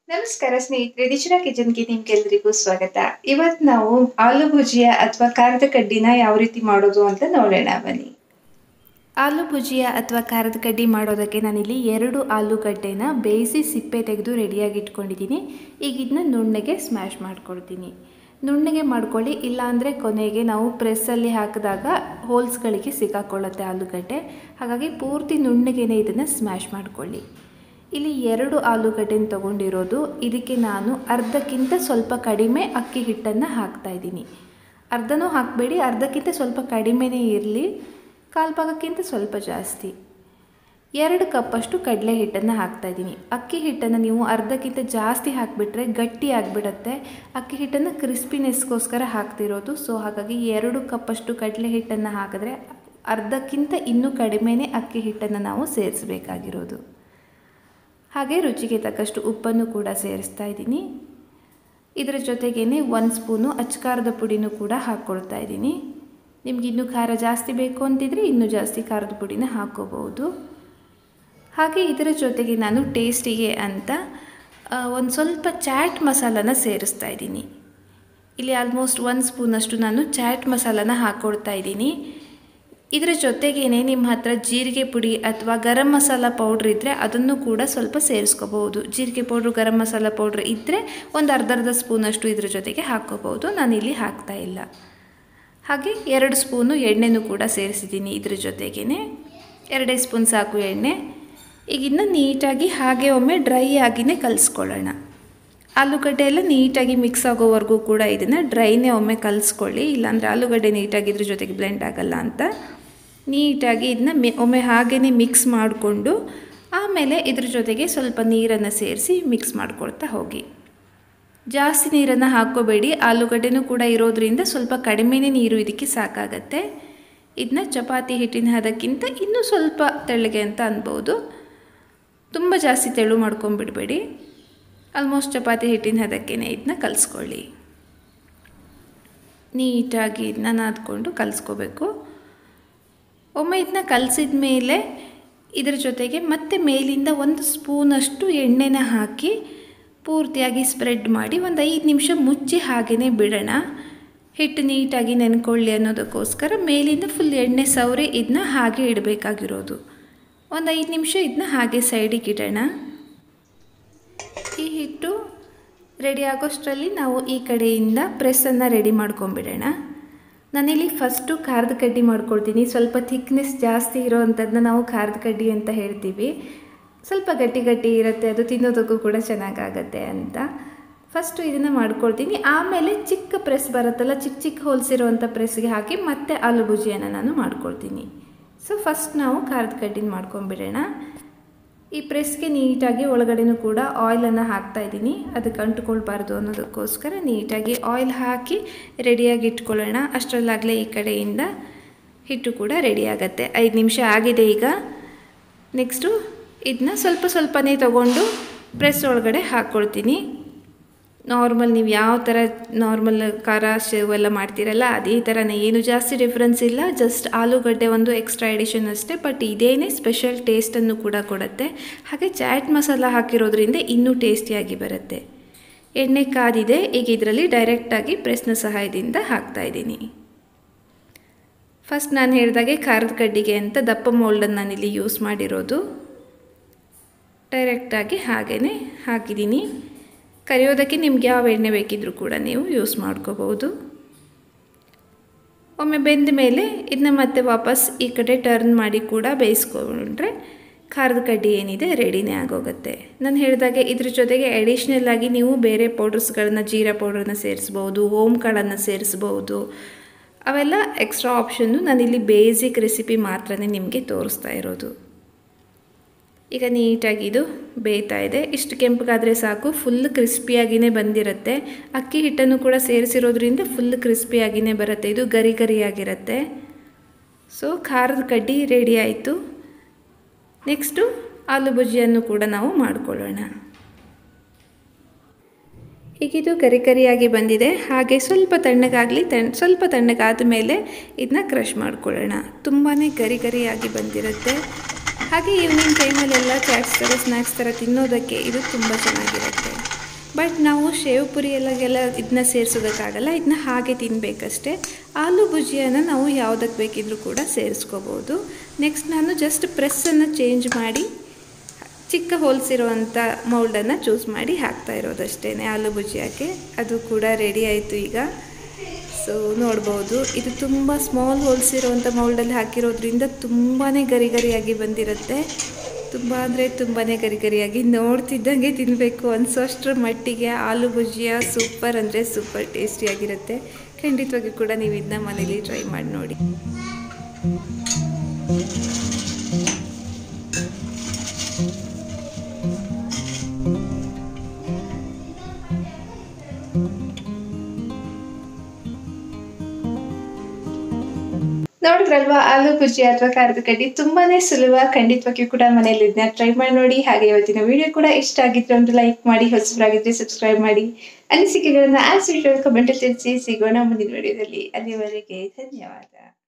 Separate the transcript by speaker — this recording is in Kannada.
Speaker 1: ನಮಸ್ಕಾರ ಸ್ನೇಹಿತರೆ ರಿಚರಾ ಕಿಚನ್ಗೆ ನಿಮ್ಗೆಲ್ರಿಗೂ ಸ್ವಾಗತ ಇವತ್ತು ನಾವು ಆಲೂ ಭುಜಿಯಾ ಅಥವಾ ಖಾರದ ಕಡ್ಡಿನ ಯಾವ ರೀತಿ ಮಾಡೋದು ಅಂತ ನೋಡೋಣ ಬನ್ನಿ ಆಲೂ ಭುಜಿಯಾ ಅಥವಾ ಖಾರದ ಕಡ್ಡಿ ಮಾಡೋದಕ್ಕೆ ನಾನಿಲ್ಲಿ ಎರಡು ಆಲೂಗಡ್ಡೆನ ಬೇಯಿಸಿ ಸಿಪ್ಪೆ ತೆಗೆದು ರೆಡಿಯಾಗಿ ಇಟ್ಕೊಂಡಿದ್ದೀನಿ ಈಗ ಇದನ್ನ ನುಣ್ಣಗೆ ಸ್ಮ್ಯಾಶ್ ಮಾಡ್ಕೊಳ್ತೀನಿ ನುಣ್ಣಗೆ ಮಾಡ್ಕೊಳ್ಳಿ ಇಲ್ಲಾಂದರೆ ಕೊನೆಗೆ ನಾವು ಪ್ರೆಸ್ಸಲ್ಲಿ ಹಾಕಿದಾಗ ಹೋಲ್ಸ್ಗಳಿಗೆ ಸಿಕ್ಕಾಕೊಳ್ಳುತ್ತೆ ಆಲೂಗಡ್ಡೆ ಹಾಗಾಗಿ ಪೂರ್ತಿ ನುಣ್ಣಗೆನೇ ಇದನ್ನು ಸ್ಮ್ಯಾಶ್ ಮಾಡ್ಕೊಳ್ಳಿ ಇಲ್ಲಿ ಎರಡು ಆಲೂಗಡ್ಡೆನ ತೊಗೊಂಡಿರೋದು ಇದಕ್ಕೆ ನಾನು ಅರ್ಧಕ್ಕಿಂತ ಸ್ವಲ್ಪ ಕಡಿಮೆ ಅಕ್ಕಿ ಹಿಟ್ಟನ್ನು ಹಾಕ್ತಾ ಇದ್ದೀನಿ ಅರ್ಧನೂ ಹಾಕಬೇಡಿ ಅರ್ಧಕ್ಕಿಂತ ಸ್ವಲ್ಪ ಕಡಿಮೆನೇ ಇರಲಿ ಕಾಲು ಭಾಗಕ್ಕಿಂತ ಸ್ವಲ್ಪ ಜಾಸ್ತಿ ಎರಡು ಕಪ್ಪಷ್ಟು ಕಡಲೆ ಹಿಟ್ಟನ್ನು ಹಾಕ್ತಾ ಇದ್ದೀನಿ ಅಕ್ಕಿ ಹಿಟ್ಟನ್ನು ನೀವು ಅರ್ಧಕ್ಕಿಂತ ಜಾಸ್ತಿ ಹಾಕಿಬಿಟ್ರೆ ಗಟ್ಟಿ ಆಗಿಬಿಡುತ್ತೆ ಅಕ್ಕಿ ಹಿಟ್ಟನ್ನು ಕ್ರಿಸ್ಪಿನೆಸ್ಗೋಸ್ಕರ ಹಾಕ್ತಿರೋದು ಸೊ ಹಾಗಾಗಿ ಎರಡು ಕಪ್ಪಷ್ಟು ಕಡಲೆ ಹಿಟ್ಟನ್ನು ಹಾಕಿದ್ರೆ ಅರ್ಧಕ್ಕಿಂತ ಇನ್ನೂ ಕಡಿಮೆನೇ ಅಕ್ಕಿ ಹಿಟ್ಟನ್ನು ನಾವು ಸೇರಿಸಬೇಕಾಗಿರೋದು ಹಾಗೆ ರುಚಿಗೆ ತಕ್ಕಷ್ಟು ಉಪ್ಪನ್ನು ಕೂಡ ಸೇರಿಸ್ತಾ ಇದ್ದೀನಿ ಇದರ ಜೊತೆಗೇ ಒಂದು ಸ್ಪೂನು ಅಚ್ಕಾರದ ಪುಡಿನೂ ಕೂಡ ಹಾಕ್ಕೊಳ್ತಾ ಇದ್ದೀನಿ ನಿಮ್ಗೆ ಇನ್ನೂ ಖಾರ ಜಾಸ್ತಿ ಬೇಕು ಅಂತಿದ್ರೆ ಇನ್ನೂ ಜಾಸ್ತಿ ಖಾರದ ಪುಡಿನ ಹಾಕ್ಕೋಬೋದು ಹಾಗೆ ಇದರ ಜೊತೆಗೆ ನಾನು ಟೇಸ್ಟಿಗೆ ಅಂತ ಒಂದು ಸ್ವಲ್ಪ ಚಾಟ್ ಮಸಾಲನ ಸೇರಿಸ್ತಾ ಇದ್ದೀನಿ ಇಲ್ಲಿ ಆಲ್ಮೋಸ್ಟ್ ಒಂದು ಸ್ಪೂನಷ್ಟು ನಾನು ಚಾಟ್ ಮಸಾಲನ ಹಾಕ್ಕೊಳ್ತಾ ಇದ್ದೀನಿ ಇದರ ಜೊತೆಗೇನೆ ನಿಮ್ಮ ಹತ್ರ ಜೀರಿಗೆ ಪುಡಿ ಅಥವಾ ಗರಂ ಮಸಾಲ ಪೌಡ್ರ್ ಇದ್ದರೆ ಅದನ್ನು ಕೂಡ ಸ್ವಲ್ಪ ಸೇರಿಸ್ಕೋಬಹುದು ಜೀರಿಗೆ ಪೌಡ್ರು ಗರಂ ಮಸಾಲ ಪೌಡ್ರ್ ಇದ್ದರೆ ಒಂದು ಅರ್ಧ ಅರ್ಧ ಸ್ಪೂನಷ್ಟು ಇದ್ರ ಜೊತೆಗೆ ಹಾಕ್ಕೋಬೋದು ನಾನಿಲ್ಲಿ ಹಾಕ್ತಾ ಇಲ್ಲ ಹಾಗೆ ಎರಡು ಸ್ಪೂನು ಎಣ್ಣೆನೂ ಕೂಡ ಸೇರಿಸಿದ್ದೀನಿ ಇದ್ರ ಜೊತೆಗೇ ಎರಡೇ ಸ್ಪೂನ್ ಸಾಕು ಎಣ್ಣೆ ಈಗ ಇನ್ನು ನೀಟಾಗಿ ಹಾಗೆ ಒಮ್ಮೆ ಡ್ರೈ ಆಗಿನೇ ಕಲಿಸ್ಕೊಳ್ಳೋಣ ಆಲೂಗಡ್ಡೆ ಎಲ್ಲ ನೀಟಾಗಿ ಮಿಕ್ಸ್ ಆಗೋವರೆಗೂ ಕೂಡ ಇದನ್ನು ಡ್ರೈನೇ ಒಮ್ಮೆ ಕಲಿಸ್ಕೊಳ್ಳಿ ಇಲ್ಲಾಂದರೆ ಆಲೂಗಡ್ಡೆ ನೀಟಾಗಿ ಇದ್ರ ಜೊತೆಗೆ ಬ್ಲೆಂಡ್ ಆಗಲ್ಲ ಅಂತ ನೀಟಾಗಿ ಇದನ್ನ ಮಿ ಒಮ್ಮೆ ಹಾಗೇ ಮಿಕ್ಸ್ ಮಾಡಿಕೊಂಡು ಆಮೇಲೆ ಇದ್ರ ಜೊತೆಗೆ ಸ್ವಲ್ಪ ನೀರನ್ನು ಸೇರಿಸಿ ಮಿಕ್ಸ್ ಮಾಡ್ಕೊಳ್ತಾ ಹೋಗಿ ಜಾಸ್ತಿ ನೀರನ್ನು ಹಾಕ್ಕೋಬೇಡಿ ಆಲೂಗಡ್ಡೆನೂ ಕೂಡ ಇರೋದ್ರಿಂದ ಸ್ವಲ್ಪ ಕಡಿಮೆನೇ ನೀರು ಇದಕ್ಕೆ ಸಾಕಾಗತ್ತೆ ಇದನ್ನ ಚಪಾತಿ ಹಿಟ್ಟಿನ ಹದಕ್ಕಿಂತ ಇನ್ನೂ ಸ್ವಲ್ಪ ತೆಳ್ಳಗೆ ಅಂತ ಅನ್ಬೋದು ತುಂಬ ಜಾಸ್ತಿ ತೆಳು ಮಾಡ್ಕೊಂಬಿಡಬೇಡಿ ಆಲ್ಮೋಸ್ಟ್ ಚಪಾತಿ ಹಿಟ್ಟಿನ ಹದಕ್ಕೇ ಇದನ್ನ ಕಲಿಸ್ಕೊಳ್ಳಿ ನೀಟಾಗಿ ಇದನ್ನ ನಾದ್ಕೊಂಡು ಕಲಿಸ್ಕೋಬೇಕು ಒಮ್ಮೆ ಇದನ್ನ ಕಲಸಿದ ಮೇಲೆ ಇದರ ಜೊತೆಗೆ ಮತ್ತೆ ಮೇಲಿಂದ ಒಂದು ಸ್ಪೂನಷ್ಟು ಎಣ್ಣೆನ ಹಾಕಿ ಪೂರ್ತಿಯಾಗಿ ಸ್ಪ್ರೆಡ್ ಮಾಡಿ ಒಂದು ಐದು ನಿಮಿಷ ಮುಚ್ಚಿ ಹಾಗೇ ಬಿಡೋಣ ಹಿಟ್ಟು ನೀಟಾಗಿ ನೆನ್ಕೊಳ್ಳಿ ಅನ್ನೋದಕ್ಕೋಸ್ಕರ ಮೇಲಿಂದ ಫುಲ್ ಎಣ್ಣೆ ಸವರಿ ಇದನ್ನ ಹಾಗೆ ಇಡಬೇಕಾಗಿರೋದು ಒಂದು ಐದು ನಿಮಿಷ ಇದನ್ನ ಹಾಗೆ ಸೈಡಿಗೆ ಇಡೋಣ ಈ ಹಿಟ್ಟು ರೆಡಿ ಆಗೋಷ್ಟರಲ್ಲಿ ನಾವು ಈ ಕಡೆಯಿಂದ ಪ್ರೆಸ್ಸನ್ನು ರೆಡಿ ಮಾಡ್ಕೊಂಬಿಡೋಣ ನಾನಿಲ್ಲಿ ಫಸ್ಟು ಖಾರದ ಕಡ್ಡಿ ಮಾಡ್ಕೊಳ್ತೀನಿ ಸ್ವಲ್ಪ ಥಿಕ್ನೆಸ್ ಜಾಸ್ತಿ ಇರೋ ಅಂಥದ್ದನ್ನ ನಾವು ಖಾರದ ಕಡ್ಡಿ ಅಂತ ಹೇಳ್ತೀವಿ ಸ್ವಲ್ಪ ಗಟ್ಟಿ ಗಟ್ಟಿ ಇರುತ್ತೆ ಅದು ತಿನ್ನೋದಕ್ಕೂ ಕೂಡ ಚೆನ್ನಾಗಾಗತ್ತೆ ಅಂತ ಫಸ್ಟು ಇದನ್ನು ಮಾಡ್ಕೊಳ್ತೀನಿ ಆಮೇಲೆ ಚಿಕ್ಕ ಪ್ರೆಸ್ ಬರುತ್ತಲ್ಲ ಚಿಕ್ಕ ಚಿಕ್ಕ ಹೋಲ್ಸಿರೋವಂಥ ಪ್ರೆಸ್ಗೆ ಹಾಕಿ ಮತ್ತೆ ಆಲೂ ಭುಜಿಯನ್ನು ನಾನು ಮಾಡ್ಕೊಳ್ತೀನಿ ಸೊ ಫಸ್ಟ್ ನಾವು ಖಾರದ ಕಡ್ಡಿನ ಮಾಡ್ಕೊಂಬಿಡೋಣ ಈ ಪ್ರೆಸ್ಗೆ ನೀಟಾಗಿ ಒಳಗಡೆನೂ ಕೂಡ ಆಯಿಲನ್ನು ಹಾಕ್ತಾ ಇದ್ದೀನಿ ಅದಕ್ಕೆ ಅಂಟ್ಕೊಳ್ಬಾರ್ದು ಅನ್ನೋದಕ್ಕೋಸ್ಕರ ನೀಟಾಗಿ ಆಯಿಲ್ ಹಾಕಿ ರೆಡಿಯಾಗಿ ಇಟ್ಕೊಳ್ಳೋಣ ಅಷ್ಟರಲ್ಲಾಗಲೇ ಈ ಕಡೆಯಿಂದ ಹಿಟ್ಟು ಕೂಡ ರೆಡಿ ಆಗುತ್ತೆ ಐದು ನಿಮಿಷ ಆಗಿದೆ ಈಗ ನೆಕ್ಸ್ಟು ಇದನ್ನ ಸ್ವಲ್ಪ ಸ್ವಲ್ಪನೇ ತೊಗೊಂಡು ಪ್ರೆಸ್ ಒಳಗಡೆ ಹಾಕ್ಕೊಳ್ತೀನಿ ನಾರ್ಮಲ್ ನೀವು ಯಾವ ಥರ ನಾರ್ಮಲ್ ಖಾರ ಶೇವ್ ಎಲ್ಲ ಮಾಡ್ತೀರಲ್ಲ ಅದೇ ಥರನೇ ಏನು ಜಾಸ್ತಿ ಡಿಫ್ರೆನ್ಸ್ ಇಲ್ಲ ಜಸ್ಟ್ ಆಲೂಗಡ್ಡೆ ಒಂದು ಎಕ್ಸ್ಟ್ರಾ ಎಡಿಷನ್ ಅಷ್ಟೇ ಬಟ್ ಇದೇನೇ ಸ್ಪೆಷಲ್ ಟೇಸ್ಟನ್ನು ಕೂಡ ಕೊಡುತ್ತೆ ಹಾಗೆ ಚಾಟ್ ಮಸಾಲ ಹಾಕಿರೋದ್ರಿಂದ ಇನ್ನೂ ಟೇಸ್ಟಿಯಾಗಿ ಬರುತ್ತೆ ಎಣ್ಣೆ ಕಾದಿದೆ ಈಗ ಇದರಲ್ಲಿ ಡೈರೆಕ್ಟಾಗಿ ಪ್ರೆಸ್ನ ಸಹಾಯದಿಂದ ಹಾಕ್ತಾಯಿದ್ದೀನಿ ಫಸ್ಟ್ ನಾನು ಹೇಳಿದಾಗೆ ಖಾರದ ಕಡ್ಡಿಗೆ ಅಂತ ದಪ್ಪ ಮೋಲ್ಡನ್ನು ನಾನಿಲ್ಲಿ ಯೂಸ್ ಮಾಡಿರೋದು ಡೈರೆಕ್ಟಾಗಿ ಹಾಗೇ ಹಾಕಿದ್ದೀನಿ ಕರಿಯೋದಕ್ಕೆ ನಿಮ್ಗೆ ಯಾವ ಎಣ್ಣೆ ಬೇಕಿದ್ರೂ ಕೂಡ ನೀವು ಯೂಸ್ ಮಾಡ್ಕೋಬೋದು ಒಮ್ಮೆ ಬೆಂದ ಮೇಲೆ ಇದನ್ನ ಮತ್ತೆ ವಾಪಸ್ ಈ ಕಡೆ ಟರ್ನ್ ಮಾಡಿ ಕೂಡ ಬೇಯಿಸ್ಕೊಂಡ್ರೆ ಖಾರದ ಕಡ್ಡಿ ಏನಿದೆ ರೆಡಿನೇ ಆಗೋಗುತ್ತೆ ನಾನು ಹೇಳಿದಾಗೆ ಇದ್ರ ಜೊತೆಗೆ ಅಡಿಷ್ನಲ್ ಆಗಿ ನೀವು ಬೇರೆ ಪೌಡರ್ಸ್ಗಳನ್ನ ಜೀರಾ ಪೌಡ್ರನ್ನ ಸೇರಿಸ್ಬೋದು ಓಮ್ ಕಾಳನ್ನು ಸೇರಿಸ್ಬೋದು ಅವೆಲ್ಲ ಎಕ್ಸ್ಟ್ರಾ ಆಪ್ಷನ್ನು ನಾನಿಲ್ಲಿ ಬೇಸಿಕ್ ರೆಸಿಪಿ ಮಾತ್ರನೇ ನಿಮಗೆ ತೋರಿಸ್ತಾ ಇರೋದು ಈಗ ನೀಟಾಗಿ ಇದು ಬೇಯ್ತಾ ಇದೆ ಇಷ್ಟು ಕೆಂಪಗಾದರೆ ಸಾಕು ಫುಲ್ ಕ್ರಿಸ್ಪಿಯಾಗಿಯೇ ಬಂದಿರುತ್ತೆ ಅಕ್ಕಿ ಹಿಟ್ಟನ್ನು ಕೂಡ ಸೇರಿಸಿರೋದ್ರಿಂದ ಫುಲ್ ಕ್ರಿಸ್ಪಿಯಾಗಿಯೇ ಬರುತ್ತೆ ಇದು ಗರಿ ಗರಿಯಾಗಿರುತ್ತೆ ಸೊ ಖಾರದ ಕಡ್ಡಿ ರೆಡಿ ಆಯಿತು ನೆಕ್ಸ್ಟು ಆಲೂ ಭುಜಿಯನ್ನು ಕೂಡ ನಾವು ಮಾಡ್ಕೊಳ್ಳೋಣ ಈಗ ಇದು ಕರಿ ಕರಿಯಾಗಿ ಬಂದಿದೆ ಹಾಗೆ ಸ್ವಲ್ಪ ತಣ್ಣಗಾಗಲಿ ತಣ್ಣ ಸ್ವಲ್ಪ ತಣ್ಣಗಾದ ಮೇಲೆ ಇದನ್ನ ಕ್ರಷ್ ಮಾಡ್ಕೊಳ್ಳೋಣ ತುಂಬಾ ಗರಿ ಗರಿಯಾಗಿ ಬಂದಿರುತ್ತೆ ಹಾಗೆ ಈವ್ನಿಂಗ್ ಟೈಮಲ್ಲೆಲ್ಲ ಚಾಟ್ಸ್ ಥರ ಸ್ನ್ಯಾಕ್ಸ್ ಥರ ತಿನ್ನೋದಕ್ಕೆ ಇದು ತುಂಬ ಚೆನ್ನಾಗಿರುತ್ತೆ ಬಟ್ ನಾವು ಶೇವ್ ಪುರಿ ಎಲ್ಲಗೆಲ್ಲ ಇದನ್ನ ಸೇರಿಸೋದಕ್ಕಾಗಲ್ಲ ಇದನ್ನ ಹಾಗೆ ತಿನ್ನಬೇಕಷ್ಟೇ ಆಲೂ ಭುಜಿಯಾನ ನಾವು ಯಾವುದಕ್ಕೆ ಬೇಕಿದ್ರೂ ಕೂಡ ಸೇರಿಸ್ಕೋಬೋದು ನೆಕ್ಸ್ಟ್ ನಾನು ಜಸ್ಟ್ ಪ್ರೆಸ್ಸನ್ನು ಚೇಂಜ್ ಮಾಡಿ ಚಿಕ್ಕ ಹೋಲ್ಸ್ ಇರುವಂಥ ಮೌಲ್ಡನ್ನು ಚೂಸ್ ಮಾಡಿ ಹಾಕ್ತಾ ಇರೋದಷ್ಟೇ ಆಲೂ ಭುಜಿಯಾಕ್ಕೆ ಅದು ಕೂಡ ರೆಡಿ ಆಯಿತು ಈಗ ಸೊ ನೋಡ್ಬೋದು ಇದು ತುಂಬ ಸ್ಮಾಲ್ ಹೋಲ್ಸ್ ಇರುವಂಥ ಮೌಲ್ಡಲ್ಲಿ ಹಾಕಿರೋದ್ರಿಂದ ತುಂಬಾ ಗರಿ ಗರಿಯಾಗಿ ಬಂದಿರುತ್ತೆ ತುಂಬ ಅಂದರೆ ತುಂಬಾ ಗರಿ ಗರಿಯಾಗಿ ನೋಡ್ತಿದ್ದಂಗೆ ತಿನ್ನಬೇಕು ಅನಿಸೋಷ್ಟರ ಮಟ್ಟಿಗೆ ಆಲೂ ಭುಜಿಯಾ ಸೂಪರ್ ಅಂದರೆ ಸೂಪರ್ ಟೇಸ್ಟಿಯಾಗಿರುತ್ತೆ ಖಂಡಿತವಾಗಿ ಕೂಡ ನೀವು ಇದನ್ನ ಮನೇಲಿ ಟ್ರೈ ಮಾಡಿ ನೋಡಿ ನೋಡಿದ್ರಲ್ವಾ ಆಲೂ ಭುಜಿ ಅಥವಾ ಖಾರದ ಕಡ್ಡಿ ತುಂಬಾನೇ ಸುಲಭ ಖಂಡಿತವಾಗಿಯೂ ಕೂಡ ಮನೇಲಿ ಇದನ್ನ ಟ್ರೈ ಮಾಡಿ ನೋಡಿ ಹಾಗೆ ಇವತ್ತಿನ ವಿಡಿಯೋ ಕೂಡ ಇಷ್ಟ ಆಗಿದ್ರೆ ಒಂದು ಲೈಕ್ ಮಾಡಿ ಹೊಸಬರಾಗಿದ್ರೆ ಸಬ್ಸ್ಕ್ರೈಬ್ ಮಾಡಿ ಅನಿಸಿಕೆಗಳನ್ನ ಆಸ್ ಯೂಶುವಲ್ ಕಮೆಂಟ್ ತಿಳಿಸಿ ಸಿಗೋಣ ಮುಂದಿನ ವಿಡಿಯೋದಲ್ಲಿ ಅಲ್ಲಿವರೆಗೆ ಧನ್ಯವಾದ